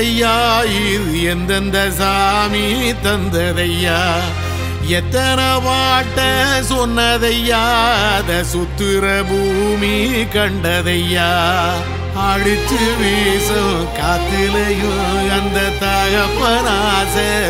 என்னதையா இது எந்தெந்த சாமி தந்ததையா எத்தனை பாட்ட சொன்னதையா அத சுத்துற பூமி கண்டதையா அடிச்சு வீசும் காத்துலையும் அந்த தகப்பனாச